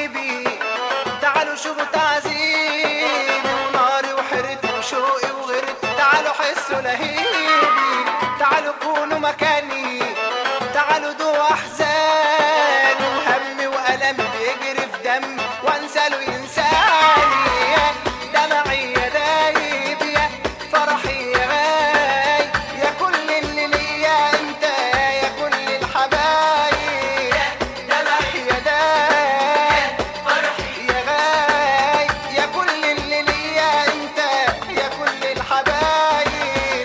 حبايبي تعالوا شوفوا تعذيبي وناري وحرتي وشوقي وغيرتي تعالوا حسوا لهيبي تعالوا كونوا مكاني تعالوا دوا احزاني وهمي والمي بيجري في دمي وانسى له ينساني يا دمعي يا دايب يا فرحي يا غايب يا كل اللي ليا انت يا كل الحبايب دمعي يا دايب فرحي يا غايب يا كل اللي ليا انت يا كل الحبايب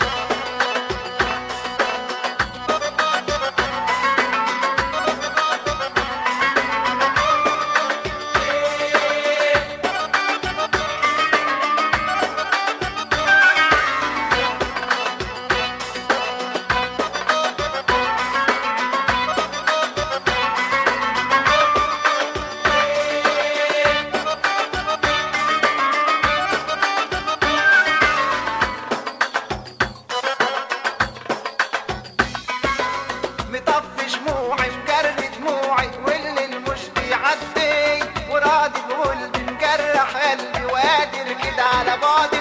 مطفي شموعي مجري دموعي واللي مش بيعدي وراضي بقلبي مجرح قلبي وقادر كده على بعد